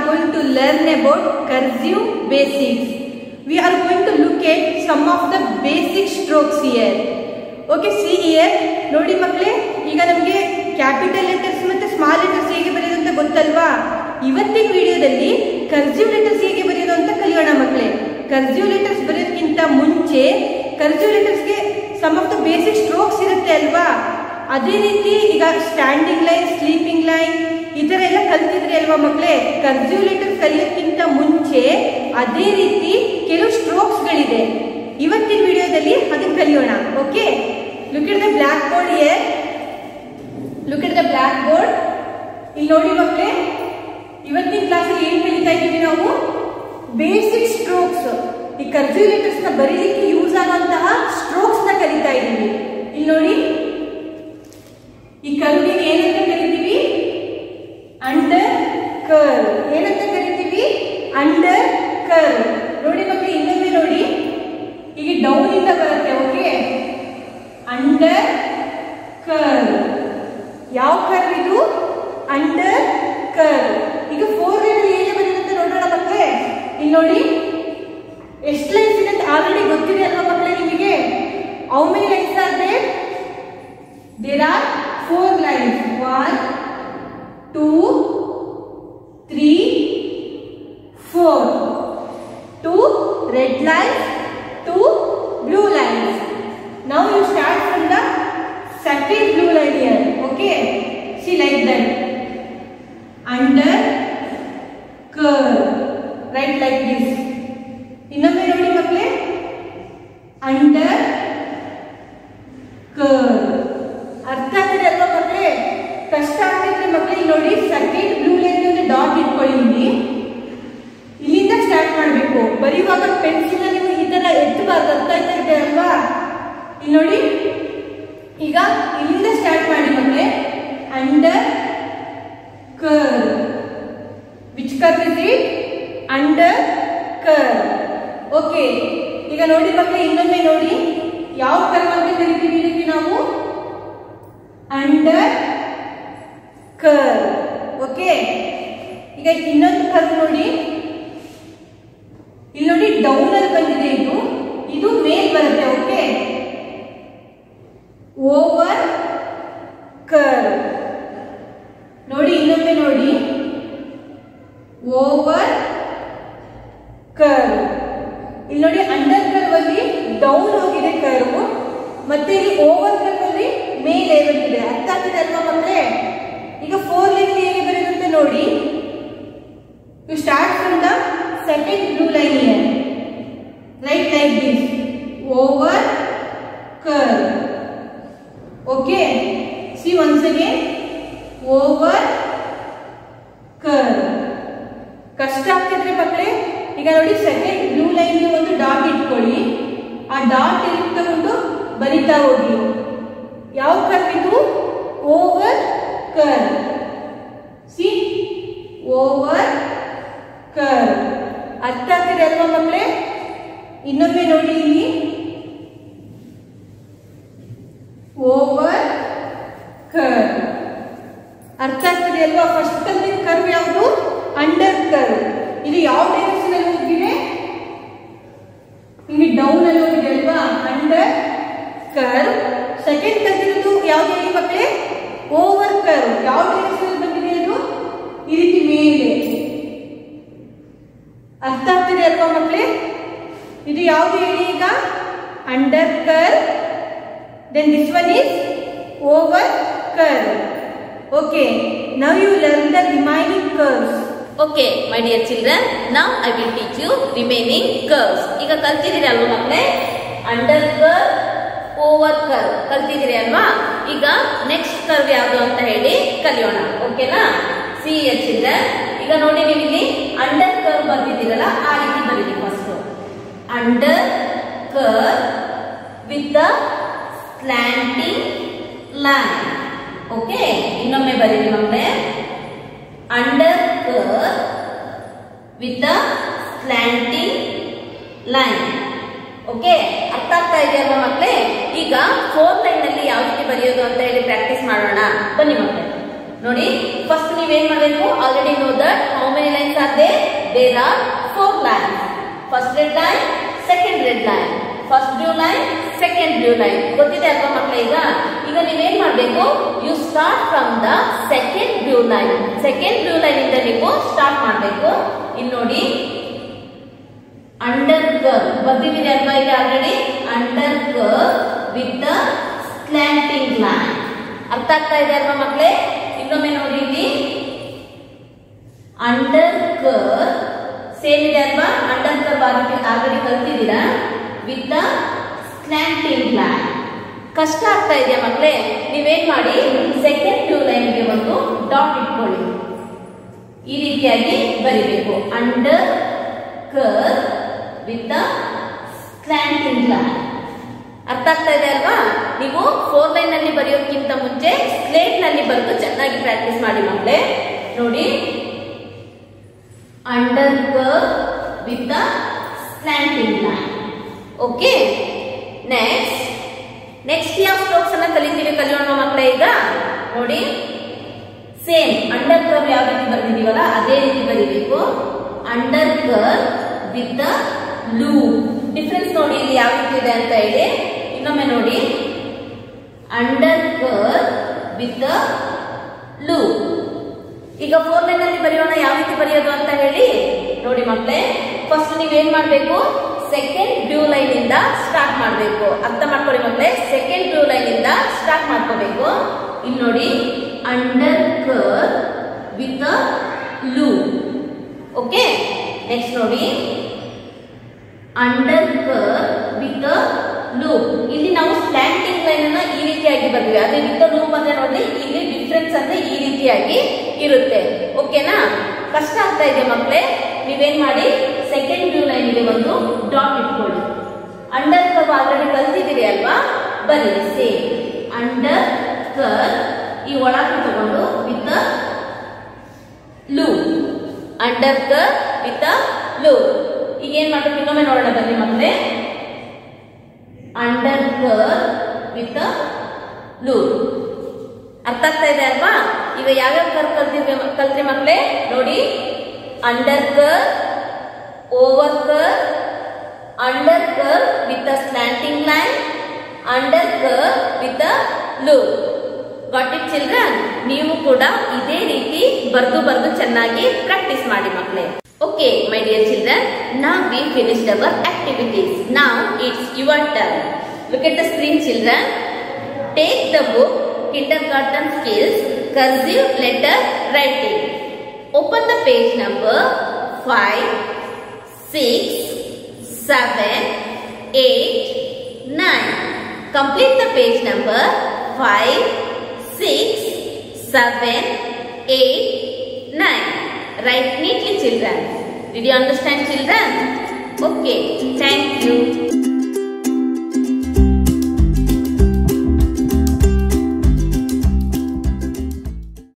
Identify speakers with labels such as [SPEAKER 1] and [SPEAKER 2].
[SPEAKER 1] going to learn about cursive basics. We are going to look at some of the basic strokes here. Okay see here ನೋಡಿ ಮಕ್ಕಳೇ ಈಗ ನಮಗೆ capital letters ಮತ್ತೆ small letters ಹೇಗೆ ಬರೆಯೋದು ಅಂತ ಗೊತ್ತಲ್ವಾ ಇವತ್ತಿನ ವಿಡಿಯೋದಲ್ಲಿ ಕರ್ಸಿವ್ ಲೆಟರ್ಸ್ ಹೇಗೆ ಬರೆಯೋದು ಅಂತ ಕಲಿಯೋಣ ಮಕ್ಕಳೇ ಕರ್ಸಿವ್ ಲೆಟರ್ಸ್ ಬರೆಯೋದಕ್ಕಿಂತ ಮುಂಚೆ ಕರ್ಸಿವ್ ಲೆಟರ್ಸ್ಗೆ some of the basic strokes ಇರುತ್ತೆ ಅಲ್ವಾ ಅದೇ ರೀತಿ ಈಗ ಸ್ಟ್ಯಾಂಡಿಂಗ್ ಲೈನ್ ಸ್ಲೀಪಿಂಗ್ ಲೈನ್ ಈ ತರ ಎಲ್ಲ ಕಲ್ತಿದ್ರಿ ಅಲ್ವಾ ಮಕ್ಕಳೇ ಕರ್ಸಿವ್ ಲೆಟರ್ ಕಲಿಯೋಕ್ಕಿಂತ ಮುಂಚೆ ಅದೇ ರೀತಿ ಕೆಲವು ಸ್ಟ್ರೋಕ್ಸ್ ಗಳಿದೆ ಇವತ್ತಿನ ವಿಡಿಯೋದಲ್ಲಿ ಅದನ್ನ ಕಲಿಯೋಣ okay look it the blackboard here look it the blackboard ಇಲ್ಲಿ ನೋಡಿ ಮಕ್ಕಳೇ ಇವತ್ತಿನ ಕ್ಲಾಸಲ್ಲಿ ಏನ್ ಕಲಿತಾ ಇದ್ದೀವಿ ನಾವು ಬೇಸಿಕ್ ಸ್ಟ್ರೋಕ್ಸ್ ಈ ಕರ್ಸಿವ್ ಲೆಟರ್ಸ್ ನ ಬರೀಲಿಕ್ಕೆ ಯೂಸ್ ಆಗುವಂತಹ ಸ್ಟ್ರೋಕ್ಸ್ ನ ಕಲಿತಾ ಇದ್ದೀವಿ ಇಲ್ಲಿ ನೋಡಿ ಈ ಕರುವಿಗೆ ಏನಂತ ಕರಿತೀವಿ ಅಂಡರ್ ಕರ್ ಏನಂತ ಕರಿತೀವಿ ಅಂಡರ್ ಕರ್ ನೋಡಿ ಮಕ್ಕಳು ಇನ್ನೊಮ್ಮೆ ನೋಡಿ ಈಗ ಡೌನ್ ಇಂದ ಬರುತ್ತೆ ಓಕೆ ಅಂಡರ್ ಕರ್ ಯಾವ ಕರ್ವ್ ಇದು ಅಂಡರ್ ಕರ್ ಈಗ ಫೋರ್ ಲೈನ್ ಹೇಗೆ ಬರುತ್ತೆ ನೋಡೋಣ ಮಕ್ಕಳೇ ಇಲ್ಲಿ ನೋಡಿ ಎಷ್ಟು ಲೈನ್ಸ್ ಇದೆ ಅಂತ ಆಲ್ರೆಡಿ ಗೊತ್ತಿದೆ ಅಲ್ವಾ ಮಕ್ಕಳೇ ನಿಮಗೆ how many lines are there there are four lines one two three four two red lines two blue lines now you start from the second blue line here okay see like that under curve right like this ಇನ್ನೊಮ್ಮೆ ನೋಡಿ ಮಕ್ಕಳೇ under curve ಅರ್ಥ ಆಗ್ತಿದೆ ಅಲ್ವಾ ಮಕ್ಕಳೇ ಕಷ್ಟ ಆಗ್ತಿದ್ರೆ ಮಕ್ಕಳೇ ಇಲ್ಲಿ ನೋಡಿ ಸೆಕೆಂಡ್ ಬ್ಲೂ ಲೈನ್ ಒಂದು ಡಾಟ್ ಇಟ್ಕೊಳ್ಳಿ ಇಲ್ಲಿ ಇಲ್ಲಿಂದ ಸ್ಟಾರ್ಟ್ ಮಾಡಬೇಕು ಬರೆಯುವಾಗ ಪೆನ್ಸಿಲ್ ನೀವು ಈ ತರ ಎತ್ತಬಾರ್ದು ಅರ್ಥ ಆಯ್ತಾ ಇದೆ ಅಲ್ವಾ ಇಲ್ಲಿ ನೋಡಿ ಈಗ ಇಲ್ಲಿಂದ ಸ್ಟಾರ್ಟ್ ಮಾಡಿ ಮಕ್ಕಳೇ under curve which curve is it under curve okay ಈಗ ನೋಡಿ ಮಕ್ಕಳೇ ಇನ್ನೊಮ್ಮೆ ನೋಡಿ ಯಾವ ಕರ್ವ್ ಅಂತ ಕರಿತೀವಿ ಇದಕ್ಕೆ ನಾವು ಅಂಡರ್ ಕರ್ವ್ ಓಕೆ ಈಗ ಇನ್ನೊಂದು ಕರ್ವ್ ನೋಡಿ ಇಲ್ಲಿ ನೋಡಿ ಡೌನ್ ಅಲ್ಲಿ ಬಂದಿದೆ ಇದು ಇದು ಮೇಲ್ ಬರುತ್ತೆ ಓಕೆ ಓವರ್ ಕರ್ವ್ ನೋಡಿ ಇನ್ನೊಮ್ಮೆ ನೋಡಿ ಓವರ್ ಕರ್ವ್ ಇಲ್ಲಿ ನೋಡಿ ಅಂಡರ್ ಕರ್ವ್ ಅಲ್ಲಿ ಡೌನ್ ಹೋಗಿದೆ ಕರ್ವ್ ಮತ್ತೆ ಇಲ್ಲಿ ಓವರ್ ಕರ್ವ್ ಅಲ್ಲಿ ಮೇಲೆ ಬಂದಿದೆ ಅರ್ಥ ಆಗ್ತಿದೆ ಅಲ್ವಾ ಮಕ್ಕಳೇ ಈಗ ಫೋರ್ ಲೈನ್ ಹೇಗೆ ಬರೆಯುತ್ತೆ ನೋಡಿ you start from the second blue line here write like this over curve okay see once again over curve ಕಷ್ಟ ಆಗ್ತಿದ್ರೆ ಮಕ್ಕಳೇ ಈಗ ನೋಡಿ ಸೆಕೆಂಡ್ ಬ್ಲೂ ಲೈನ್ ಒಂದು ಡಾಟ್ ಇಟ್ಕೊಳ್ಳಿ ಆ ಡಾಟ್ ಇಲ್ಲಿ ತಗೊಂಡು ಬರಿತಾ ಹೋಗಿ ಯಾವ ಕರ್ವ್ ಇದು over curve see over curve ಅರ್ಥ ಆಗ್ತಿದೆ ಅಲ್ವಾ ಮಕ್ಕಳೇ ಇನ್ನೊಮ್ಮೆ ನೋಡಿ ಇಲ್ಲಿ ಓವರ್ ಕರ್ವ್ ಅರ್ಥ ಆಗ್ತಿದೆ ಅಲ್ವಾ ಫಸ್ಟ್ ಅಲ್ಲಿ ಕರ್ವ್ ಯಾವುದು ಅಂಡರ್ ಕರ್ವ್ ಇದು ಯಾವ ಡೈರೆಕ್ಷನ್ ಅಲ್ಲಿ ಹೋಗಿದೆ ಇಲ್ಲಿ ಡೌನ್ ಅಲ್ಲಿ ಹೋಗಿದೆ ಅಲ್ವಾ ಅಂಡರ್ ಕರ್ವ್ ಸೆಕೆಂಡ್ ಕರ್ವ್ ಯಾವ್ದು ಹೇಳಿ ಮಕ್ಕಳೇ ಓವರ್ ಕರ್ವ್ ಯಾವ ಡೈರೆಕ್ಷನ್ ಅಲ್ಲಿ ಬಂದಿದೆ ಅದು ಈ ರೀತಿ ಮೇಲೆ ಅರ್ಥ ಆಗ್ತಿದೆ ಅಲ್ವಾ ಮಕ್ಕಳೇ ಇದು ಯಾವುದು ಹೇಳಿ ಈಗ under curve then this one is over curve okay now you learn the remaining curves
[SPEAKER 2] okay my dear children ನಾವು I will teach you remaining curves ಈಗ ಕಲ್ತಿದ್ದೀರಿ ಅಲ್ವಾ ಮಕ್ಕಳೇ ಅಂಡರ್ ಕರ್ವ್ ಓವರ್ ಕರ್ವ್ ಕಲ್ತಿದ್ದೀರಿ ಅಲ್ವಾ ಈಗ ನೆಕ್ಸ್ಟ್ ಕರ್ವ್ ಯಾವುದು ಅಂತ ಹೇಳಿ ಕಲಿಯೋಣ ಓಕೆನಾ ಸಿ ಎ ಚಿಲ್ಡ್ರನ್ ಈಗ ನೋಡಿ ನೀವು ಇಲ್ಲಿ ಅಂಡರ್ ಕರ್ವ್ ಬರ್ತಿದ್ದೀರಲ್ಲ ಆ ರೀತಿ ಬರೀರಿ first under curve with the slanting line okay ಇನ್ನೊಮ್ಮೆ ಬರೀರಿ ಮಕ್ಕಳೇ under curve with the slanting line okay ಅರ್ಥ ಆಗ್ತಾ ಇದೆಯಲ್ವಾ ಮಕ್ಕಳೇ ಈಗ ಫೋರ್ ಲೈನ್ ಅಲ್ಲಿ ಯಾವ ರೀತಿ ಬರೆಯೋದು ಅಂತ ಹೇಳಿ ಪ್ರಾಕ್ಟೀಸ್ ಮಾಡೋಣ ಬನ್ನಿ ಮಕ್ಕಳೇ ನೋಡಿ ಫಸ್ಟ್ ನೀವೇನ್ ಮಾಡಬೇಕು already know that how many lines are they there are four lines first red line second red line first blue line second blue line ಗೊತ್ತಿದೆ ಅಲ್ವಾ ಮಕ್ಕಳ ಈಗ ಈಗ ನೀವೇನ್ ಮಾಡಬೇಕು you start from the second blue line second blue line ಇಂದ ನೀವು start ಮಾಡಬೇಕು ಇಲ್ಲಿ ನೋಡಿ ಅಂಡರ್ ಕರ್ ಬರ್ದಿದ್ದೀರಿ ಅಲ್ವಾ ಇಲ್ಲಿ already under curve with the slanting line ಅರ್ಥ ಆಗ್ತಾ ಇದೆ ಅಲ್ವಾ ಮಕ್ಕಳೇ ಇನ್ನೊಮ್ಮೆ ನೋಡಿ ಇಲ್ಲಿ ಅಂಡರ್ ಕರ್ ಸೇಮ್ ಇದೆ ಅಲ್ವಾ ಅಂಡರ್ ಕರ್ ಆಲ್ರೆಡಿ ಕಲ್ತಿದ್ದೀರಾ ವಿತ್ ದ ಸ್ಲ್ಯಾಂಟಿಂಗ್ ಲೈನ್ ಕಷ್ಟ ಆಗ್ತಾ ಇದೆಯಾ ಮಕ್ಕಳೇ ನೀವೇನ್ ಮಾಡಿ ಸೆಕೆಂಡ್ ಬ್ಲೂ ಲೈನ್ಗೆ ಒಂದು ಡಾಟ್ ಇಟ್ಕೊಳ್ಳಿ ಈ ರೀತಿಯಾಗಿ ಬರಿಬೇಕು under curve with slanting line ಅರ್ಥ ಆಗ್ತಾ ಇದೆ ಅಲ್ವಾ ನೀವು ಫೋರ್ ಲೈನ್ ನಲ್ಲಿ ಬರೆಯೋಕ್ಕಿಂತ ಮುಂಚೆ ಸ್ಲೇಟ್ ನಲ್ಲಿ ಬರೆದು ಚೆನ್ನಾಗಿ ಪ್ರಾಕ್ಟೀಸ್ ಮಾಡಿ ಮಕ್ಕಳೇ ನೋಡಿ under curve with slanting line okay next next ಯಾವ ಸ್ಟ್ರೋಕ್ಸ್ ಅನ್ನ ಕಲಿತೀವಿ ಕಲಿಯೋಣ ಮಕ್ಕಳೇ ಈಗ ನೋಡಿ ಸೇಮ್ ಅಂಡರ್ ಕರ್ ಯಾವ ರೀತಿ ಬರ್ದಿದೀವಲ್ಲ ಅದೇ ರೀತಿ ಬರೀಬೇಕು under curve with the ಲೂ difference ನೋಡಿ ಇಲ್ಲಿ ಯಾವ ರೀತಿ ಇದೆ ಅಂತ ಹೇಳಿ ಇನ್ನೊಮ್ಮೆ ನೋಡಿ ಅಂಡರ್ ಕರ್ ವಿತ್ ದ ಲೂ ಈಗ ಫೋರ್ ಲೈನ್ ಅಲ್ಲಿ ಬರೆಯೋಣ ಯಾವ ರೀತಿ ಬರೆಯೋದು ಅಂತ ಹೇಳಿ ನೋಡಿ ಮಕ್ಕಳೇ ಫಸ್ಟ್ ನೀವೇನ್ ಮಾಡ್ಬೇಕು ಸೆಕೆಂಡ್ ಬ್ಲೂ ಲೈನ್ ಇಂದ ಸ್ಟಾರ್ಟ್ ಮಾಡಬೇಕು ಅರ್ಥ ಮಾಡ್ಕೊಳ್ಳಿ ಮಕ್ಕಳೇ ಸೆಕೆಂಡ್ ಬ್ಲೂ ಲೈನ್ ಇಂದ ಸ್ಟಾರ್ಟ್ ಮಾಡ್ಕೋಬೇಕು ಇಲ್ಲಿ ನೋಡಿ under curve with loop okay next ನೋಡಿ ಅಂಡರ್ ಕರ್ ವಿತ್ ಲೂಪ್ ಇಲ್ಲಿ ನಾವು ಸ್ಲ್ಯಾಂಟಿಂಗ್ ಲೈನ್ ಅನ್ನ ಈ ರೀತಿಯಾಗಿ ಬರ್ತೀವಿ ಅದೇ ವಿತ್ ಲೂಪ್ ಅಂದ್ರೆ ನೋಡಿ ಇಲ್ಲಿ ಡಿಫ್ರೆನ್ಸ್ ಅಂದ್ರೆ ಈ ರೀತಿಯಾಗಿ ಇರುತ್ತೆ ಓಕೆನಾ ಕಷ್ಟ ಆಗ್ತಾ ಇದೆ ಮಕ್ಕಳೇ ನೀವೇನ್ ಮಾಡಿ ಸೆಕೆಂಡ್ ಬ್ಲೂ ಲೈನ್ ಗೆ ಒಂದು ಡಾಟ್ ಇಟ್ಕೊಳ್ಳಿ ಅಂಡರ್ ಕರ್ ಆಲ್ರೆಡಿ ಕಲ್ತಿದ್ದೀರಿ ಅಲ್ವಾ ಬರೀ ಸೇಮ್ ಅಂಡರ್ ಕರ್ ಈ ಒಳಗೆ ತಗೊಂಡು with loop under curve with loop ಈಗ ಏನ್ ಮಾಡ್ಬೇಕು ಇನ್ನೊಮ್ಮೆ ನೋಡೋಣ ಬನ್ನಿ ಮಕ್ಕಳೇ ಅಂಡರ್ ಕರ್ ವಿತ್ ಲೂಪ್ ಅರ್ಥ ಆಗ್ತಾ ಇದೆ ಅಲ್ವಾ ಈಗ ಯಾವ್ಯಾವ ಕರ್ ಕಲ್ತಿದ್ವಿ ಕಲ್ತ್ರಿ ಮಕ್ಕಳೇ ನೋಡಿ ಅಂಡರ್ ಕರ್ over curve under curve with a slanting line under curve with a loop got it children ನೀವು ಕೂಡ ಇದೇ ರೀತಿ ಬರ್ದು ಬರ್ದು ಚೆನ್ನಾಗಿ ಪ್ರಾಕ್ಟೀಸ್ ಮಾಡಿ ಮಕ್ಕಳೇ Okay, my dear children, now we finished our activities. Now it's your turn. Look at the screen, children. Take the book Kindergarten Skills Cursive Letter Writing. Open the page number 5, 6, 7, 8, 9. Complete the page number 5, 6, 7, 8, 9. Write neatly children. Did you understand children? Okay. Thank you.